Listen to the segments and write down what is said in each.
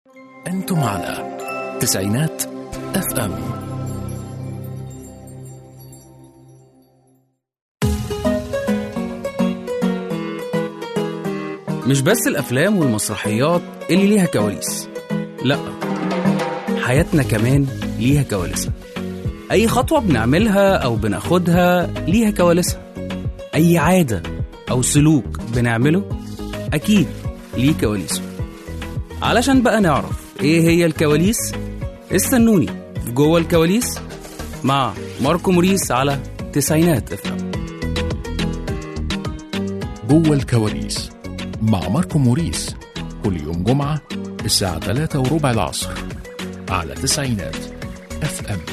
أنتم على تسعينات اف ام مش بس الأفلام والمسرحيات اللي ليها كواليس لأ حياتنا كمان ليها كواليسها أي خطوة بنعملها أو بناخدها ليها كواليسها أي عادة أو سلوك بنعمله أكيد ليه كواليسه علشان بقى نعرف إيه هي الكواليس استنوني في جوه الكواليس مع ماركو موريس على تسعينات افهم جوه الكواليس مع ماركو موريس كل يوم جمعة الساعة 3 وربع العصر على تسعينات اف ام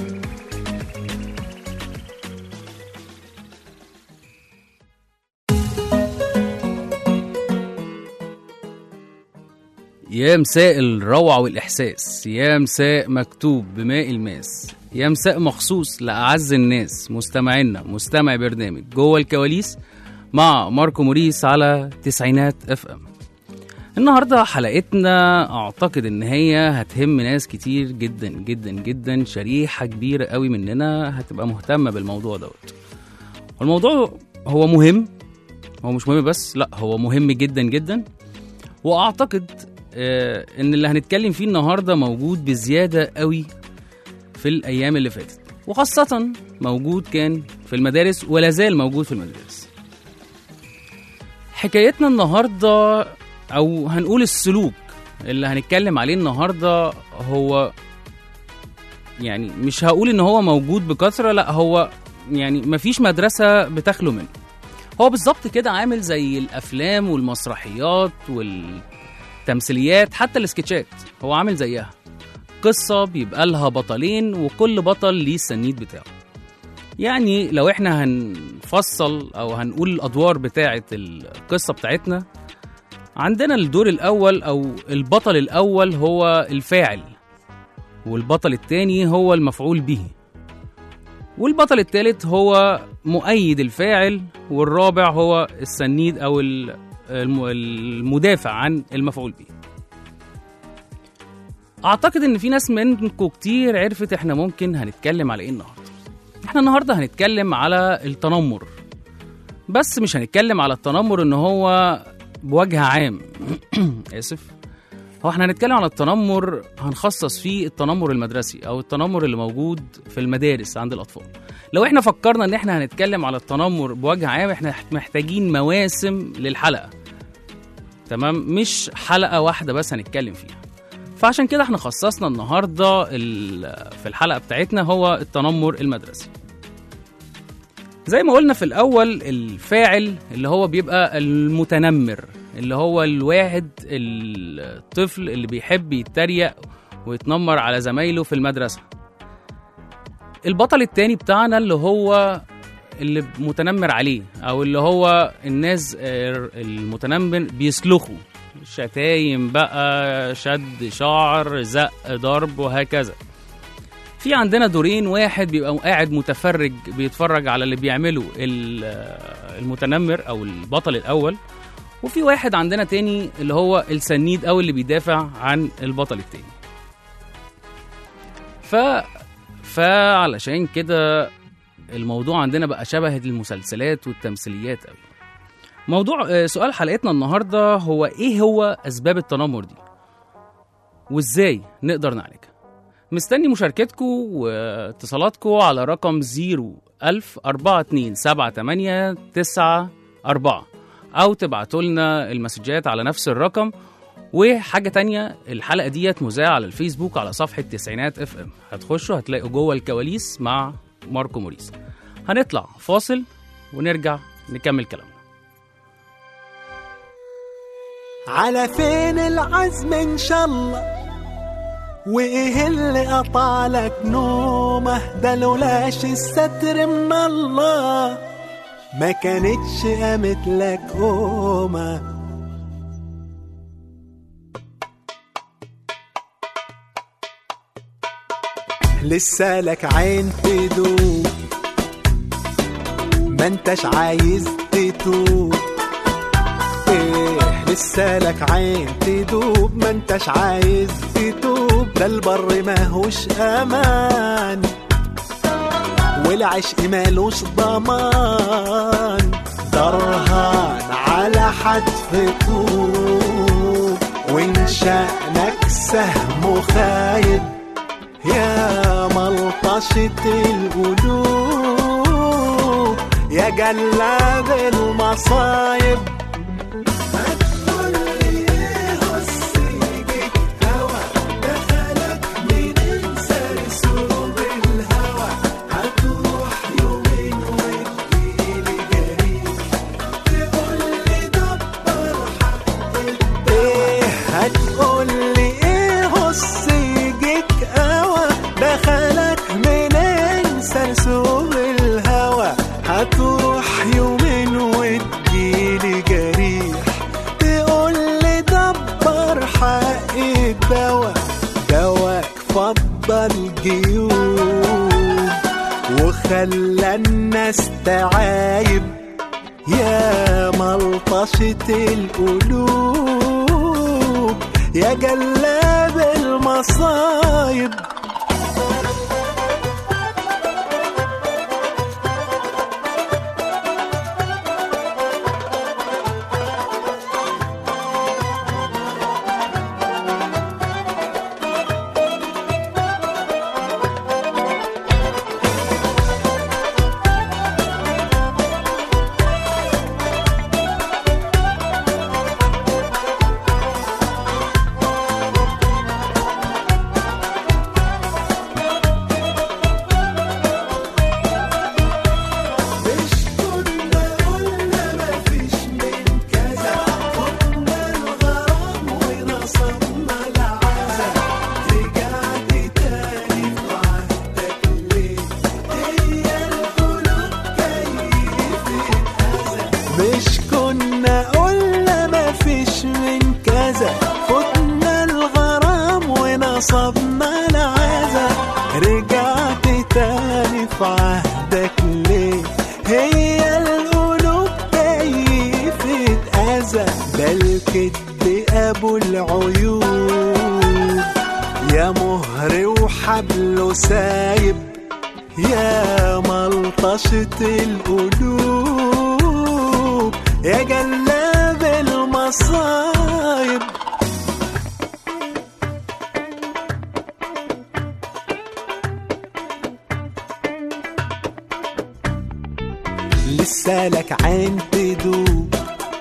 يا مساء الروعة والإحساس يا مساء مكتوب بماء الماس يا مساء مخصوص لأعز الناس مستمعينا مستمع برنامج جوه الكواليس مع ماركو موريس على تسعينات اف ام النهاردة حلقتنا أعتقد إن هي هتهم ناس كتير جدا جدا جدا شريحة كبيرة قوي مننا هتبقى مهتمة بالموضوع دوت والموضوع هو مهم هو مش مهم بس لا هو مهم جدا جدا واعتقد آه، ان اللي هنتكلم فيه النهارده موجود بزياده قوي في الايام اللي فاتت وخاصه موجود كان في المدارس ولا زال موجود في المدارس حكايتنا النهارده او هنقول السلوك اللي هنتكلم عليه النهارده هو يعني مش هقول ان هو موجود بكثره لا هو يعني مفيش مدرسه بتخلو منه هو بالظبط كده عامل زي الافلام والمسرحيات والتمثيليات حتى السكتشات هو عامل زيها قصة بيبقى لها بطلين وكل بطل ليه السنيد بتاعه يعني لو احنا هنفصل او هنقول الادوار بتاعه القصة بتاعتنا عندنا الدور الاول او البطل الاول هو الفاعل والبطل التاني هو المفعول به والبطل الثالث هو مؤيد الفاعل والرابع هو السنيد او ال- الم- المدافع عن المفعول به اعتقد ان في ناس منكم كتير عرفت احنا ممكن هنتكلم على ايه النهارده احنا النهارده هنتكلم على التنمر بس مش هنتكلم على التنمر ان هو بوجه عام اسف هو احنا هنتكلم عن التنمر هنخصص فيه التنمر المدرسي او التنمر اللي موجود في المدارس عند الاطفال لو احنا فكرنا ان احنا هنتكلم على التنمر بوجه عام احنا محتاجين مواسم للحلقه تمام مش حلقه واحده بس هنتكلم فيها فعشان كده احنا خصصنا النهارده ال- في الحلقه بتاعتنا هو التنمر المدرسي زي ما قلنا في الاول الفاعل اللي هو بيبقى المتنمر اللي هو الواحد الطفل اللي بيحب يتريق ويتنمر على زمايله في المدرسه البطل التاني بتاعنا اللي هو اللي متنمر عليه او اللي هو الناس آه، المتنمر بيسلخوا شتايم بقى شد شعر زق ضرب وهكذا في عندنا دورين واحد بيبقى قاعد متفرج بيتفرج على اللي بيعمله ال- آه، المتنمر او البطل الاول وفي واحد عندنا تاني اللي هو السنيد او اللي بيدافع عن البطل التاني ف فعلشان كده الموضوع عندنا بقى شبه المسلسلات والتمثيليات قوي موضوع آه، سؤال حلقتنا النهارده هو ايه هو اسباب التنمر دي وازاي نقدر نعالجها مستني مشاركتكم واتصالاتكم على رقم 01000 427 او تبعتوا لنا المسجات على نفس الرقم وحاجة تانية الحلقة ديت مذاعة على الفيسبوك على صفحة تسعينات اف ام هتخشوا هتلاقوا جوه الكواليس مع ماركو موريس هنطلع فاصل ونرجع نكمل كلامنا على فين العزم ان شاء الله وايه اللي قطعلك نومه ده لولاش الستر من الله ما كانتش قامت لك قومه لسه لك عين تدوب ما انتش عايز تتوب ايه لسه لك عين تدوب ما انتش عايز تتوب ده البر ماهوش امان والعشق مالوش ضمان درهان على حتف طوب وان شأنك سهم خايب يا ملطشة القلوب يا جلاد المصايب ايه هتقول لي ايه هص يجيك قوى دخلك منين سرسوب الهوى هتروح يومين وتجيلي جريح تقول لي دبر حق الدواء دواك فضل جيوب وخلى الناس تعايب يا ملطشة القلوب يا جلاب المصايب مش كنا قلنا ما فيش من كذا فتنا الغرام ونصبنا العزا رجعت تاني في عهدك ليه هي القلوب كيفة أذى ده الكدب أبو العيوب يا مهر وحبله سايب يا ملطشة القلوب يا جلاب المصايب لسه لك عين تدوب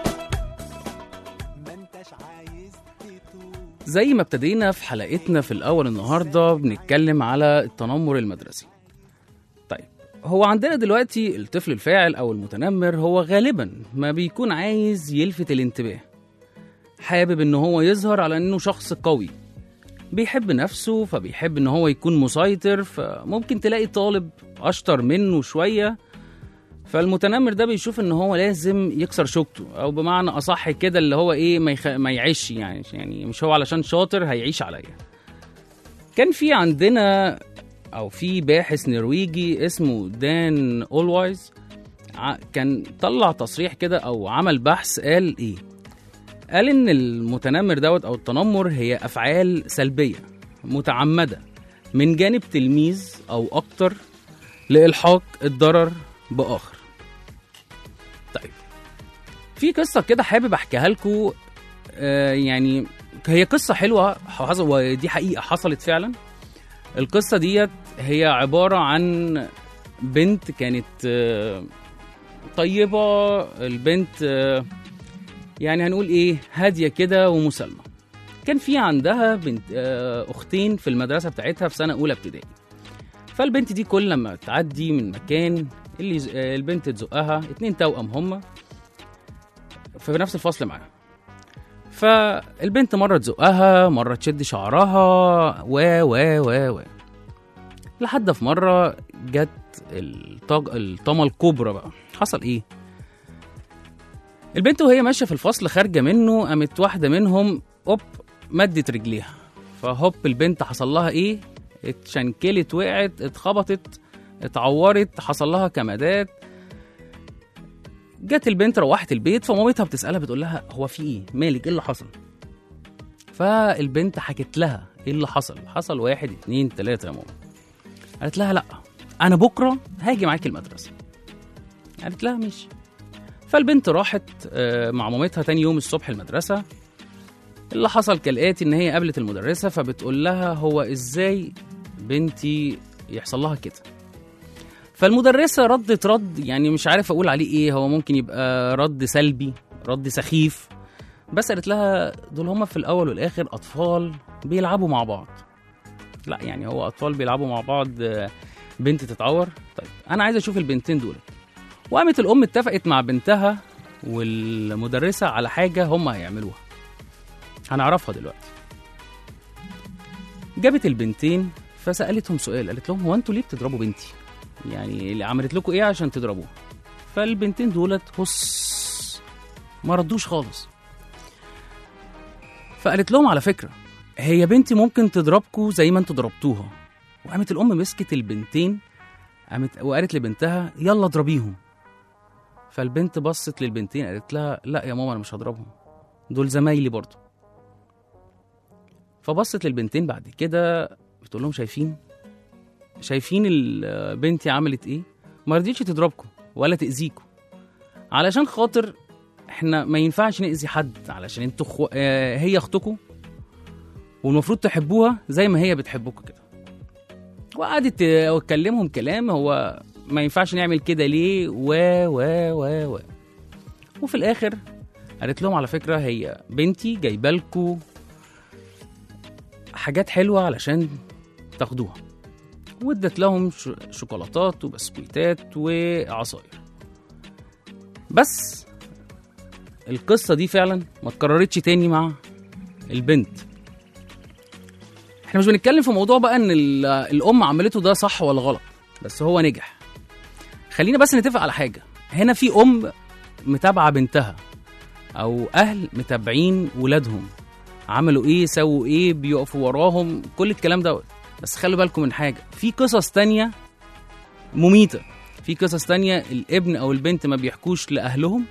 ما انتش عايز تتوب زي ما ابتدينا في حلقتنا في الأول النهاردة بنتكلم على التنمر المدرسي طيب هو عندنا دلوقتي الطفل الفاعل أو المتنمر هو غالبا ما بيكون عايز يلفت الانتباه حابب ان هو يظهر على انه شخص قوي بيحب نفسه فبيحب ان هو يكون مسيطر فممكن تلاقي طالب اشطر منه شويه فالمتنمر ده بيشوف ان هو لازم يكسر شوكته او بمعنى اصح كده اللي هو ايه ما, يخ... ما يعيش يعني يعني مش هو علشان شاطر هيعيش عليا كان في عندنا او في باحث نرويجي اسمه دان اولوايز ع- كان طلع تصريح كده او عمل بحث قال ايه قال ان المتنمر دوت او التنمر هي افعال سلبيه متعمده من جانب تلميذ او اكتر لالحاق الضرر باخر طيب في قصه كده حابب احكيها لكم آه يعني هي قصه حلوه حصل ودي حقيقه حصلت فعلا القصه ديت هي عباره عن بنت كانت آه طيبه البنت آه يعني هنقول ايه هاديه كده ومسالمه كان في عندها بنت آه، اختين في المدرسه بتاعتها في سنه اولى ابتدائي فالبنت دي كل لما تعدي من مكان اللي يز- آه، البنت تزقها اتنين توأم هما في نفس الفصل معاها فالبنت مرة تزقها مرة تشد شعرها و و و و لحد في مرة جت الطج... الطامة الكبرى بقى حصل ايه البنت وهي ماشيه في الفصل خارجه منه قامت واحده منهم اوب مدت رجليها فهوب البنت حصل لها ايه اتشنكلت وقعت اتخبطت اتعورت حصل لها كمادات جت البنت روحت البيت فمامتها بتسالها بتقول لها هو في ايه مالك ايه اللي حصل فالبنت حكت لها ايه اللي حصل حصل واحد اتنين تلاتة يا ماما قالت لها لا انا بكره هاجي معاكي المدرسه قالت لها ماشي فالبنت راحت آه، مع مامتها تاني يوم الصبح المدرسه اللي حصل كالاتي ان هي قابلت المدرسه فبتقول لها هو ازاي بنتي يحصل لها كده فالمدرسه ردت رد يعني مش عارف اقول عليه ايه هو ممكن يبقى رد سلبي رد سخيف بس قالت لها دول هما في الاول والاخر اطفال بيلعبوا مع بعض لا يعني هو اطفال بيلعبوا مع بعض آه، بنت تتعور طيب انا عايز اشوف البنتين دول وقامت الام اتفقت مع بنتها والمدرسه على حاجه هم هيعملوها هنعرفها دلوقتي جابت البنتين فسالتهم سؤال قالت لهم هو انتوا ليه بتضربوا بنتي يعني اللي عملت لكم ايه عشان تضربوها فالبنتين دولت هص ما ردوش خالص فقالت لهم على فكره هي بنتي ممكن تضربكوا زي ما انتوا ضربتوها وقامت الام مسكت البنتين قامت وقالت لبنتها يلا اضربيهم فالبنت بصت للبنتين قالت لها لا يا ماما انا مش هضربهم دول زمايلي برضه فبصت للبنتين بعد كده بتقول لهم شايفين شايفين ال- بنتي عملت ايه ما رضيتش تضربكم ولا تاذيكم علشان خاطر احنا ما ينفعش ناذي حد علشان انتوا خو... آه هي اختكم والمفروض تحبوها زي ما هي بتحبكم كده وقعدت تكلمهم كلام هو ما ينفعش نعمل كده ليه و و و و وفي الاخر قالت لهم على فكره هي بنتي جايبه لكم حاجات حلوه علشان تاخدوها وادت لهم ش- شوكولاتات وبسكويتات وعصاير بس القصه دي فعلا ما اتكررتش تاني مع البنت احنا مش بنتكلم في موضوع بقى ان ال- الام عملته ده صح ولا غلط بس هو نجح خلينا بس نتفق على حاجه هنا في ام متابعه بنتها او اهل متابعين ولادهم عملوا ايه سووا ايه بيقفوا وراهم كل الكلام دوت بس خلوا بالكم من حاجه في قصص تانية مميته في قصص تانية الابن او البنت ما بيحكوش لاهلهم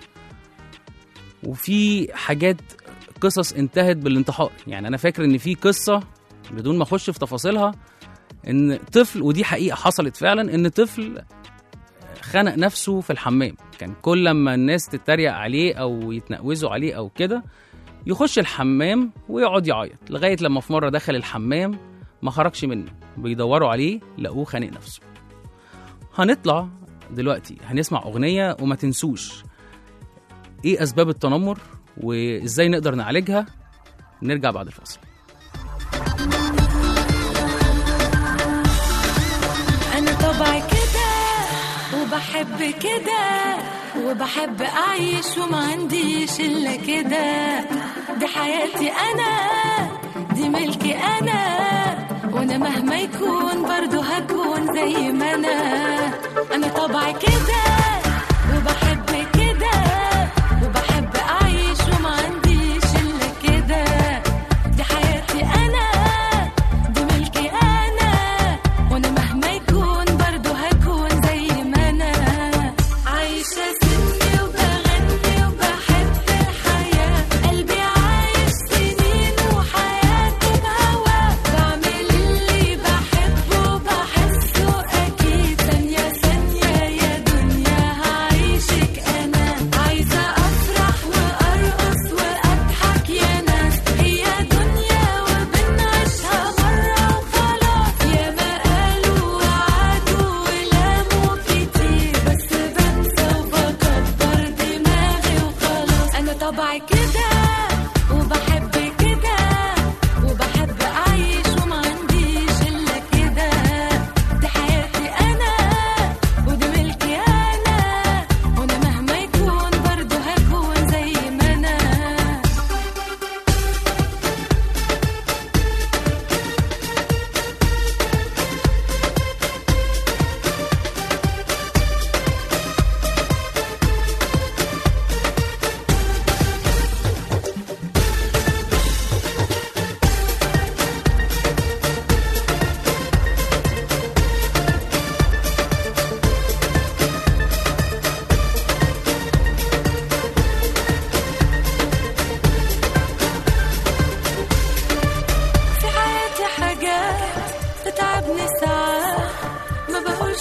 وفي حاجات قصص انتهت بالانتحار يعني انا فاكر ان في قصه بدون ما اخش في تفاصيلها ان طفل ودي حقيقه حصلت فعلا ان طفل خنق نفسه في الحمام كان كل لما الناس تتريق عليه او يتنقوزوا عليه او كده يخش الحمام ويقعد يعيط لغايه لما في مره دخل الحمام ما خرجش منه بيدوروا عليه لقوه خانق نفسه هنطلع دلوقتي هنسمع اغنيه وما تنسوش ايه اسباب التنمر وازاي نقدر نعالجها نرجع بعد الفاصل أنا طبعي كده وبحب كده وبحب أعيش وما عنديش إلا كده دي حياتي أنا دي ملكي أنا وأنا مهما يكون برضو هكون زي ما أنا أنا طبعي كده وبحب كده وبحب أعيش وما عنديش إلا كده دي حياتي أنا دي ملكي أنا وأنا مهما يكون برضو هكون زي ما أنا عايشة سني وبغني وبحب الحياة قلبي عايش سنين وحياته بهوا بعمل اللي بحبه وبحسه أكيد ثانية ثانية يا دنيا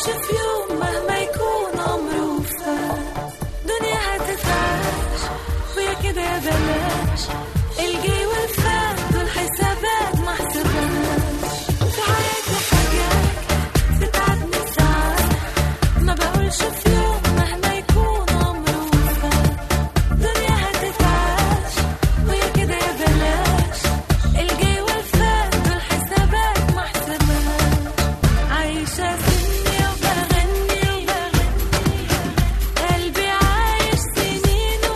بقولش في يوم مهما يكون عمره فات دنيا هتتعاش ويا كده يا بلاش الجاي والفات دول حسابات ما حسبناش في حياتي حاجات بتعبني ساعات ما بقولش في يوم مهما يكون عمره فات دنيا هتتعاش ويا كده يا بلاش الجاي والفات دول حسابات ما حسبناش عايشة سني وبغني وبغني قلبي عايش سنينه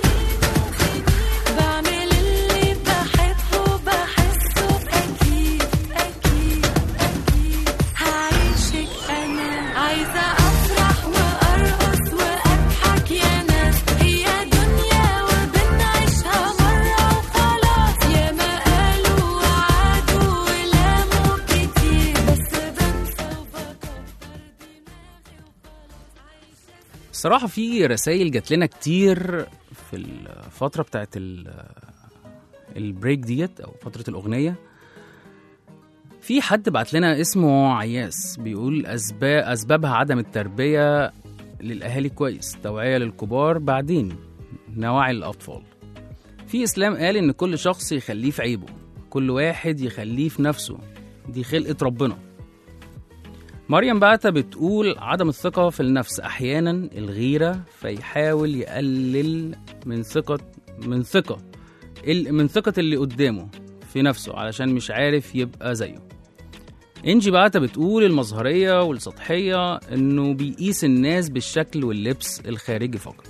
بعمل اللي بحبه بحسه أكيد أكيد أكيد هعيشك أنا عايزة أفرح وأرقص وأضحك يا ناس هي دنيا وبنعيشها مرة وخلاص يا ما قالوا وعدوا ولاموا كتير بس بنسى وبكبر دماغي وخلاص الصراحة في رسائل جات لنا كتير في الفترة بتاعت ال- البريك ديت أو فترة الأغنية في حد بعت لنا اسمه عياس بيقول أسباب أسبابها عدم التربية للأهالي كويس توعية للكبار بعدين نوعي الأطفال في إسلام قال إن كل شخص يخليه في عيبه كل واحد يخليه في نفسه دي خلقة ربنا مريم بعتة بتقول عدم الثقة في النفس أحيانا الغيرة فيحاول يقلل من ثقة من ثقة ال- من ثقة اللي قدامه في نفسه علشان مش عارف يبقى زيه إنجي بعتة بتقول المظهرية والسطحية إنه بيقيس الناس بالشكل واللبس الخارجي فقط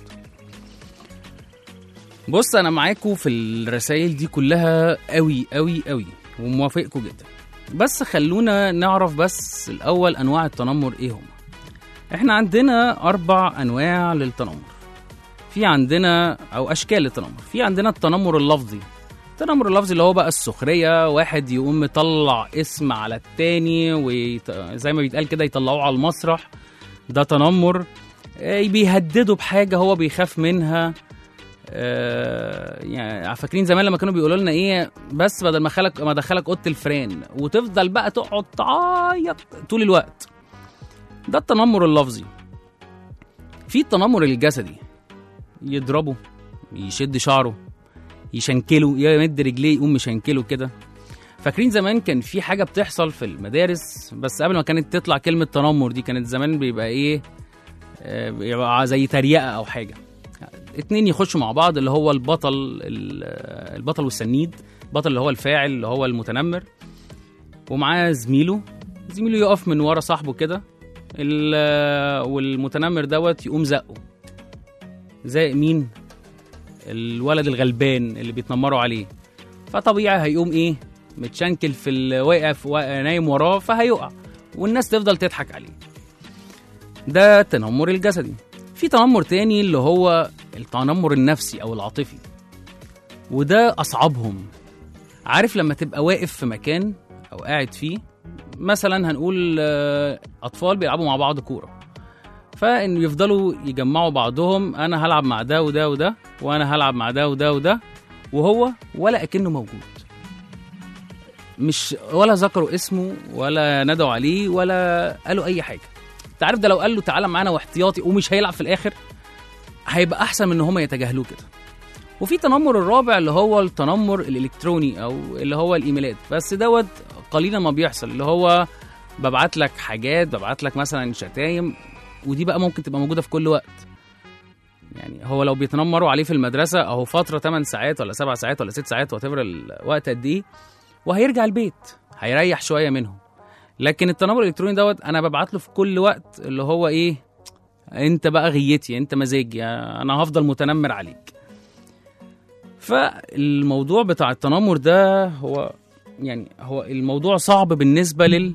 بص أنا معاكم في الرسائل دي كلها قوي قوي قوي وموافقكم جدا بس خلونا نعرف بس الأول أنواع التنمر إيه هم إحنا عندنا أربع أنواع للتنمر في عندنا أو أشكال التنمر في عندنا التنمر اللفظي التنمر اللفظي اللي هو بقى السخرية واحد يقوم مطلع اسم على التاني ويت... زي ما بيتقال كده يطلعوه على المسرح ده تنمر آه، بيهدده بحاجة هو بيخاف منها آه، يعني فاكرين زمان لما كانوا بيقولوا لنا ايه بس بدل ما خلك ما دخلك اوضه الفران وتفضل بقى تقعد تعيط طول الوقت ده التنمر اللفظي في التنمر الجسدي يضربه يشد شعره يشنكله يمد رجليه يقوم مشنكله كده فاكرين زمان كان في حاجه بتحصل في المدارس بس قبل ما كانت تطلع كلمه تنمر دي كانت زمان بيبقى ايه آه، بيبقى زي تريقه او حاجه اتنين يخشوا مع بعض اللي هو البطل ال- البطل والسنيد البطل اللي هو الفاعل اللي هو المتنمر ومعاه زميله زميله يقف من ورا صاحبه كده ال- والمتنمر دوت يقوم زقه زي مين الولد الغلبان اللي بيتنمروا عليه فطبيعي هيقوم ايه متشنكل في ال- واقف وا- نايم وراه فهيقع والناس تفضل تضحك عليه ده التنمر الجسدي في تنمر تاني اللي هو التنمر النفسي او العاطفي وده اصعبهم عارف لما تبقى واقف في مكان او قاعد فيه مثلا هنقول آه، اطفال بيلعبوا مع بعض كوره فان يفضلوا يجمعوا بعضهم انا هلعب مع ده وده وده وانا هلعب مع ده وده وده وهو ولا اكنه موجود مش ولا ذكروا اسمه ولا ندوا عليه ولا قالوا اي حاجه انت عارف ده لو قال له تعالى معانا واحتياطي ومش هيلعب في الاخر هيبقى احسن من ان هم يتجاهلوه كده وفي تنمر الرابع اللي هو التنمر الالكتروني او اللي هو الايميلات بس دوت قليلا ما بيحصل اللي هو ببعت لك حاجات ببعت لك مثلا شتايم ودي بقى ممكن تبقى موجوده في كل وقت يعني هو لو بيتنمروا عليه في المدرسه اهو فتره 8 ساعات ولا 7 ساعات ولا 6 ساعات وات الوقت قد ايه وهيرجع البيت هيريح شويه منهم لكن التنمر الالكتروني دوت انا ببعت له في كل وقت اللي هو ايه انت بقى غيتي انت مزاجي انا هفضل متنمر عليك فالموضوع بتاع التنمر ده هو يعني هو الموضوع صعب بالنسبه لل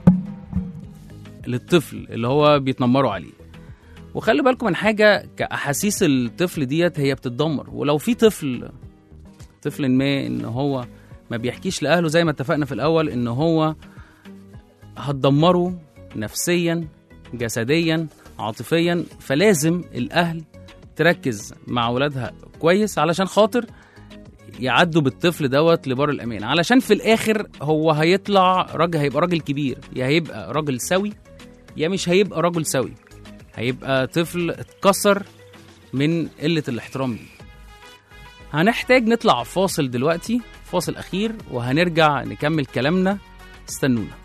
للطفل اللي هو بيتنمروا عليه وخلي بالكم من حاجه كاحاسيس الطفل ديت هي بتتدمر ولو في طفل طفل ما ان هو ما بيحكيش لاهله زي ما اتفقنا في الاول ان هو هتدمره نفسيا جسديا عاطفيا فلازم الاهل تركز مع ولادها كويس علشان خاطر يعدوا بالطفل دوت لبر الامان علشان في الاخر هو هيطلع راجل هيبقى راجل كبير يا هيبقى راجل سوي يا مش هيبقى رجل سوي هيبقى طفل اتكسر من قلة الاحترام دي هنحتاج نطلع فاصل دلوقتي فاصل أخير وهنرجع نكمل كلامنا استنونا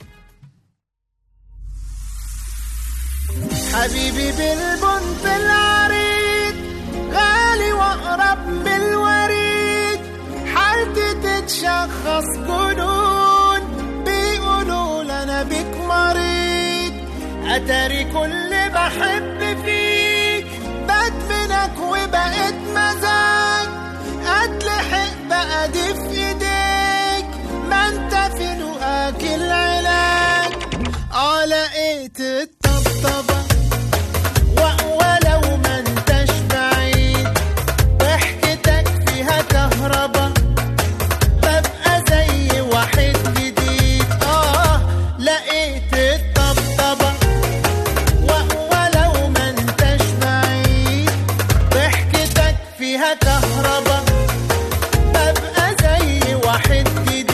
حبيبي بالبنت العريض غالي واقرب من الوريد حالتي تتشخص جنون بيقولوا انا بيك مريض اتاري كل بحب فيك بدمنك وبقيت مزاج اتلحق بقى دي في ايديك ما انت في لقاك العلاج اه لقيت الطبطبة و- ولو ما انتش بعيد ضحكتك فيها كهربا ببقى زي واحد جديد اه لقيت الطبطبة و- ولو ما انتش بعيد ضحكتك فيها كهربا ببقى زي واحد جديد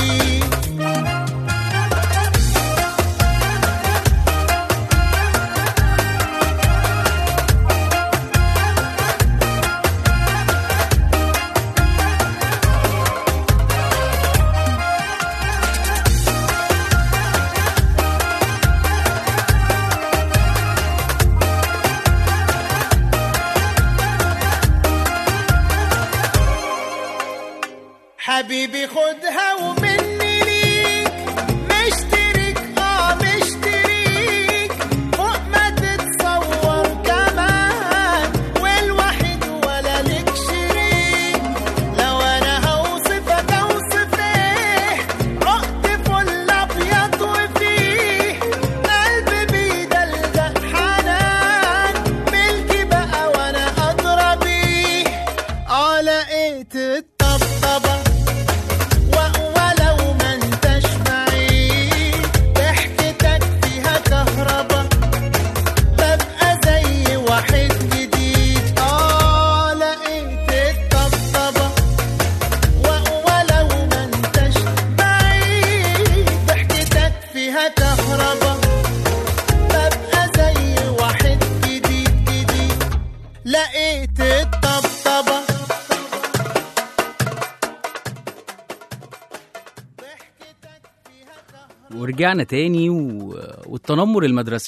حبيبي خدها ومني ليك مشترك اه مشتريك فوق ما تتصور كمان والوحيد ولا لك شريك لو انا هوصفك اوصف ايه عقد فل ابيض وفيه قلبي بيدلدق حنان ملكي بقى وانا ادرى بيه اه لقيت الطبطبه و- ولو ما انتش بعيد ضحكتك فيها كهربا ببقى زي واحد جديد اه لقيت الطبطبة و- ولو ما انتش بعيد ضحكتك فيها كهربا ببقى زي واحد جديد جديد لقيت الطبطبة ورجعنا تاني و... والتنمر المدرسي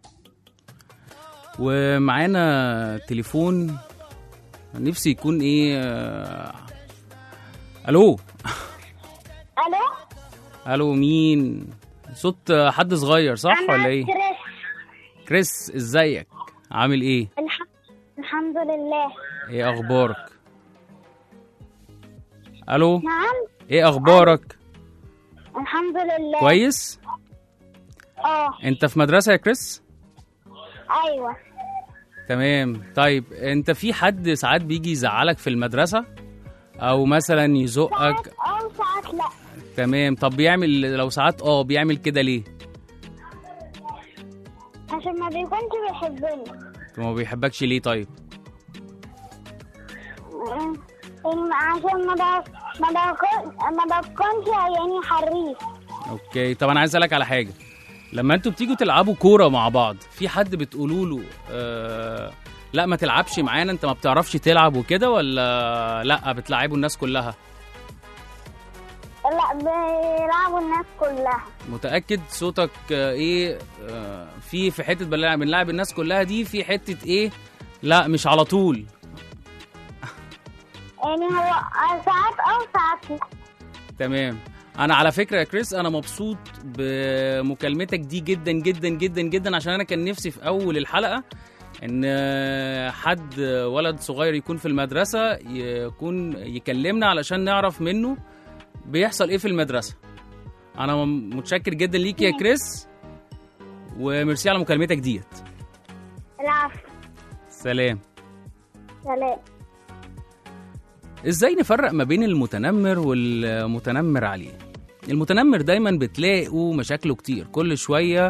ومعانا تليفون نفسي يكون ايه آه، الو الو الو مين صوت حد صغير صح أنا ولا ايه كريس كريس ازيك عامل ايه الح... الحمد لله ايه اخبارك الو نعم ايه اخبارك الحمد لله كويس اه انت في مدرسه يا كريس ايوه تمام طيب انت في حد ساعات بيجي يزعلك في المدرسه او مثلا يزقك ساعات اه ساعات لا تمام طب بيعمل لو ساعات اه بيعمل كده ليه عشان ما بيكونش بيحبني طب ما بيحبكش ليه طيب م- يعني عشان ما ب... ما بكون ما بكونش يعني حريف اوكي طب انا عايز اسالك على حاجه لما انتوا بتيجوا تلعبوا كوره مع بعض في حد بتقولوا له آه لا ما تلعبش معانا انت ما بتعرفش تلعب وكده ولا لا بتلعبوا الناس كلها لا بيلعبوا الناس كلها متاكد صوتك آه ايه آه في في حته بنلعب بنلعب الناس كلها دي في حته ايه لا مش على طول يعني هو ساعات اه ساعات لا تمام انا على فكره يا كريس انا مبسوط بمكالمتك دي جدا جدا جدا جدا عشان انا كان نفسي في اول الحلقه ان حد ولد صغير يكون في المدرسه يكون يكلمنا علشان نعرف منه بيحصل ايه في المدرسه انا متشكر جدا ليك يا كريس وميرسي على مكالمتك ديت العفو سلام سلام ازاي نفرق ما بين المتنمر والمتنمر عليه المتنمر دايما بتلاقوا مشاكله كتير كل شوية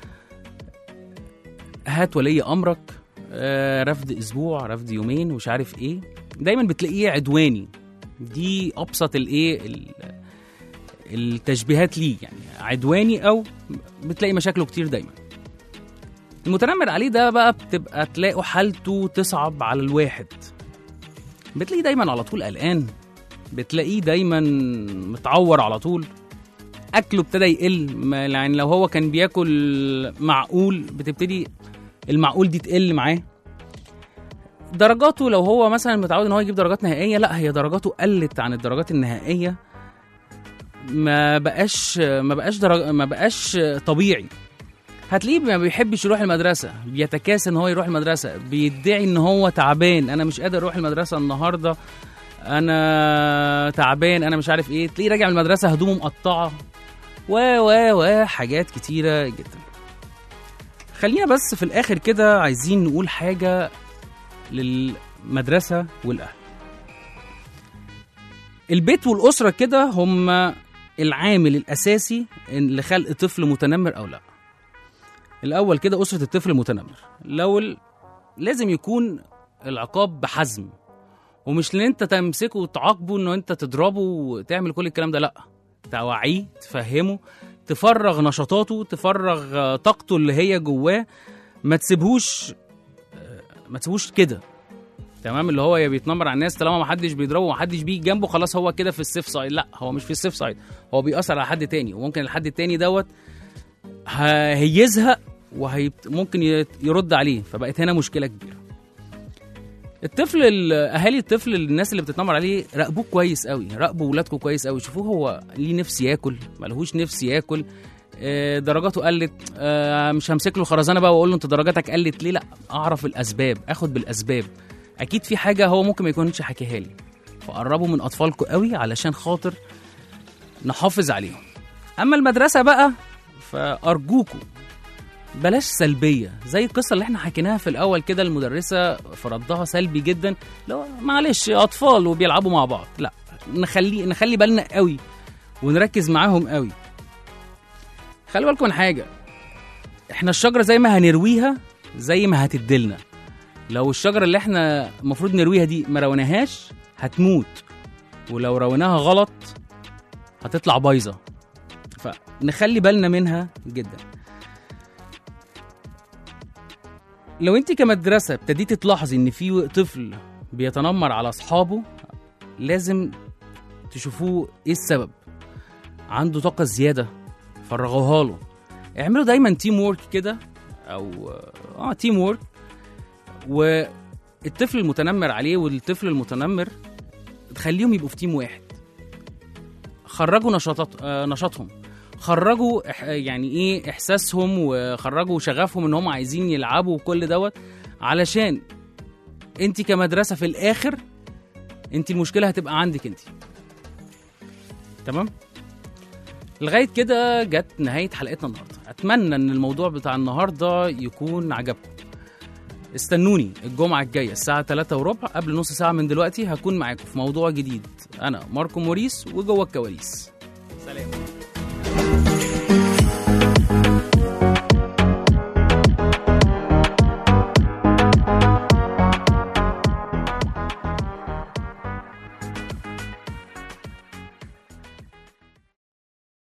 هات ولي أمرك آه، رفض أسبوع رفض يومين ومش عارف إيه دايما بتلاقيه عدواني دي أبسط الإيه ال- التشبيهات ليه يعني عدواني أو بتلاقي مشاكله كتير دايما المتنمر عليه ده بقى بتبقى تلاقوا حالته تصعب على الواحد بتلاقيه دايما على طول قلقان بتلاقيه دايما متعور على طول اكله ابتدى يقل ما- يعني لو هو كان بياكل معقول بتبتدي المعقول دي تقل معاه درجاته لو هو مثلا متعود ان هو يجيب درجات نهائيه لا هي درجاته قلت عن الدرجات النهائيه ما بقاش ما بقاش درج... ما بقاش طبيعي هتلاقيه ما بيحبش يروح المدرسه بيتكاسل ان هو يروح المدرسه بيدعي ان هو تعبان انا مش قادر اروح المدرسه النهارده انا تعبان انا مش عارف ايه تلاقيه راجع من المدرسه هدومه مقطعه و و و حاجات كتيره جدا خلينا بس في الاخر كده عايزين نقول حاجه للمدرسه والاهل البيت والاسره كده هم العامل الاساسي إن- لخلق طفل متنمر او لا الاول كده اسره الطفل المتنمر لو ال... لازم يكون العقاب بحزم ومش ان انت تمسكه وتعاقبه انه انت تضربه وتعمل كل الكلام ده لا توعيه تفهمه تفرغ نشاطاته تفرغ آه، طاقته اللي هي جواه ما تسيبهوش آه، ما تسيبهوش كده تمام اللي هو يا بيتنمر على الناس طالما ما حدش بيضربه وما حدش بيجي جنبه خلاص هو كده في السيف سايد لا هو مش في السيف سايد هو بيأثر على حد تاني وممكن الحد التاني دوت ه- هيزهق وممكن يرد عليه فبقت هنا مشكله كبيره الطفل ال- اهالي الطفل الناس اللي بتتنمر عليه راقبوه كويس قوي راقبوا ولادكم كويس قوي شوفوه هو ليه نفس ياكل ملهوش نفس ياكل آه، درجاته قلت آه، مش همسك له خرزانه بقى واقول له انت درجاتك قلت ليه لا اعرف الاسباب اخد بالاسباب اكيد في حاجه هو ممكن ما يكونش حكيها لي فقربوا من اطفالكم قوي علشان خاطر نحافظ عليهم اما المدرسه بقى فارجوكم بلاش سلبيه زي القصه اللي احنا حكيناها في الاول كده المدرسه في ردها سلبي جدا لو معلش اطفال وبيلعبوا مع بعض لا نخلي نخلي بالنا قوي ونركز معاهم قوي خلي بالكم من حاجه احنا الشجره زي ما هنرويها زي ما هتدلنا لو الشجره اللي احنا المفروض نرويها دي ما رويناهاش هتموت ولو رويناها غلط هتطلع بايظه فنخلي بالنا منها جدا لو انت كمدرسه ابتديتي تلاحظي ان في طفل بيتنمر على اصحابه لازم تشوفوه ايه السبب عنده طاقه زياده فرغوها له اعملوا دايما تيم وورك كده او اه تيم وورك والطفل المتنمر عليه والطفل المتنمر تخليهم يبقوا في تيم واحد خرجوا نشاطات آه نشاطهم خرجوا إح- يعني ايه احساسهم وخرجوا شغفهم ان هم عايزين يلعبوا وكل دوت علشان انت كمدرسه في الاخر انت المشكله هتبقى عندك انت تمام لغايه كده جت نهايه حلقتنا النهارده اتمنى ان الموضوع بتاع النهارده يكون عجبكم استنوني الجمعة الجاية الساعة 3 وربع قبل نص ساعة من دلوقتي هكون معاكم في موضوع جديد أنا ماركو موريس وجوه الكواليس سلام